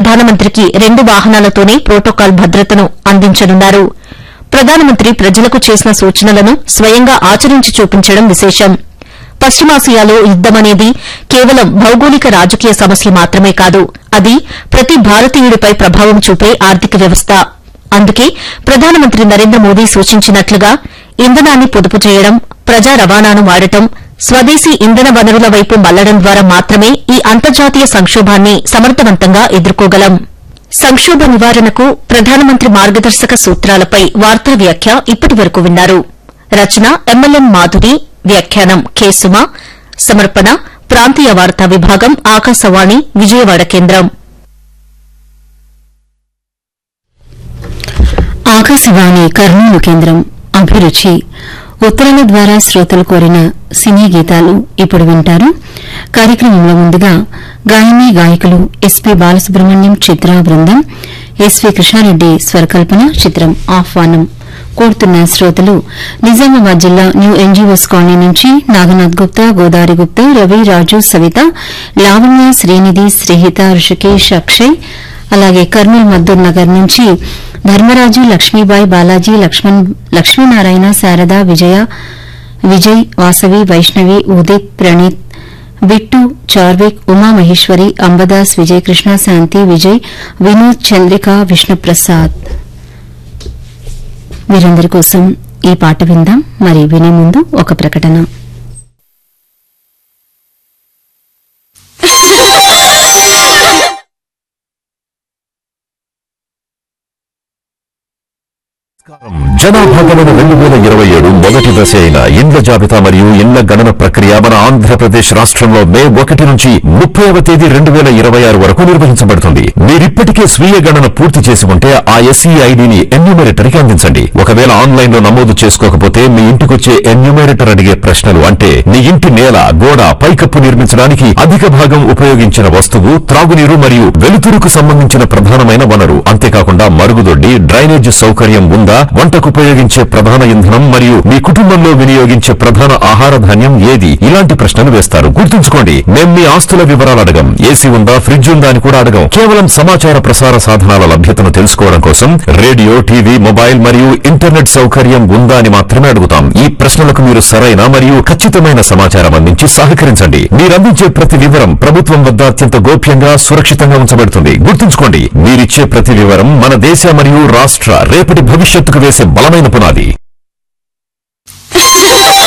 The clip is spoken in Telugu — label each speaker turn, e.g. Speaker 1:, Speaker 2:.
Speaker 1: ప్రధానమంత్రికి రెండు వాహనాలతోనే ప్రోటోకాల్ భద్రతను అందించనున్నారు ప్రధానమంత్రి ప్రజలకు చేసిన సూచనలను స్వయంగా ఆచరించి చూపించడం విశేషం పశ్చిమాసియాలో యుద్దమనేది కేవలం భౌగోళిక రాజకీయ సమస్య మాత్రమే కాదు అది ప్రతి భారతీయుడిపై ప్రభావం చూపే ఆర్థిక వ్యవస్థ అందుకే ప్రధానమంత్రి నరేంద్ర మోదీ సూచించినట్లుగా ఇంధనాన్ని పొదుపు చేయడం ప్రజా రవాణాను వాడటం స్వదేశీ ఇంధన వనరుల వైపు మళ్లడం ద్వారా మాత్రమే ఈ అంతర్జాతీయ సంక్షోభాన్ని సమర్థవంతంగా ఎదుర్కోగలం సంక్షోభ నివారణకు ప్రధానమంత్రి మార్గదర్శక సూత్రాలపై వార్తా వ్యాఖ్య ఇప్పటి వరకు విన్నారు రచన ఎంఎల్ఎన్ మాధురి వ్యాఖ్యానం కె సుమ సమర్పణ ప్రాంతీయ వార్తా విభాగం ఆకాశవాణి విజయవాడ కేంద్రం
Speaker 2: ఆకాశవాణి కర్నూలు కేంద్రం అభిరుచి ఉత్తరాల ద్వారా శ్రోతలు కోరిన సినీ గీతాలు ఇప్పుడు వింటారు కార్యక్రమంలో ముందుగా గాయని గాయకులు ఎస్పీ బాలసుబ్రహ్మణ్యం చిత్ర బృందం ఎస్వి కృష్ణారెడ్డి స్వరకల్పన చిత్రం ఆహ్వానం కోరుతున్న శ్రోతలు నిజామాబాద్ జిల్లా న్యూ ఎన్జీఓస్ కాలనీ నుంచి నాగనాథ్ గుప్తా గోదావరి గుప్తా రవి రాజు సవిత లావణ్య శ్రీనిధి శ్రీహిత ఋషికేష్ అక్షయ్ అలాగే కర్నూలు మద్దూర్ నగర్ నుంచి ధర్మరాజు లక్ష్మీబాయి బాలాజీ లక్ష్మణ్ లక్ష్మీనారాయణ శారద విజయ విజయ్ వాసవి వైష్ణవి ఉదిత్ ప్రణీత్ బిట్టు చార్విక్ ఉమామహేశ్వరి అంబదాస్ విజయకృష్ణ శాంతి విజయ్ వినోద్ చంద్రిక విష్ణుప్రసాద్ వీరందరి కోసం ఈ పాట విందాం మరి వినే ముందు ఒక ప్రకటన
Speaker 3: జనాభా గణన రెండు వేల ఇరవై ఏడు మొదటి దశ అయిన ఇండ్ల జాబితా మరియు ఇండ్ల గణన ప్రక్రియ మన ఆంధ్రప్రదేశ్ రాష్ట్రంలో మే ఒకటి నుంచి ముప్పైవ తేదీ రెండు వేల ఇరవై ఆరు వరకు నిర్వహించబడుతుంది మీరిప్పటికే స్వీయ గణన పూర్తి చేసి ఉంటే ఆ ఎస్ఈ ఐడిని ఎన్యూమరేటర్కి అందించండి ఒకవేళ ఆన్లైన్ లో నమోదు చేసుకోకపోతే మీ ఇంటికొచ్చే ఎన్యూమరేటర్ అడిగే ప్రశ్నలు అంటే మీ ఇంటి నేల గోడ పైకప్పు నిర్మించడానికి అధిక భాగం ఉపయోగించిన వస్తువు త్రాగునీరు మరియు వెలుతురుకు సంబంధించిన ప్రధానమైన వనరు అంతేకాకుండా మరుగుదొడ్డి డ్రైనేజ్ సౌకర్యం ఉందా వంటకు ఉపయోగించే ప్రధాన ఇంధనం మరియు మీ కుటుంబంలో వినియోగించే ప్రధాన ఆహార ధాన్యం ఏది ఇలాంటి ప్రశ్నలు వేస్తారు గుర్తుంచుకోండి మేం మీ ఆస్తుల వివరాలు అడగం ఏసీ ఉందా ఫ్రిడ్జ్ ఉందా అని కూడా అడగం కేవలం సమాచార ప్రసార సాధనాల లభ్యతను తెలుసుకోవడం కోసం రేడియో టీవీ మొబైల్ మరియు ఇంటర్నెట్ సౌకర్యం ఉందా అని మాత్రమే అడుగుతాం ఈ ప్రశ్నలకు మీరు సరైన మరియు ఖచ్చితమైన సమాచారం అందించి సహకరించండి మీరందించే ప్రతి వివరం ప్రభుత్వం వద్ద అత్యంత గోప్యంగా సురక్షితంగా ఉంచబడుతుంది గుర్తుంచుకోండి మీరిచ్చే ప్రతి వివరం మన దేశ మరియు రాష్ట్ర రేపటి భవిష్యత్తుకు వేసే బలమైన పునాది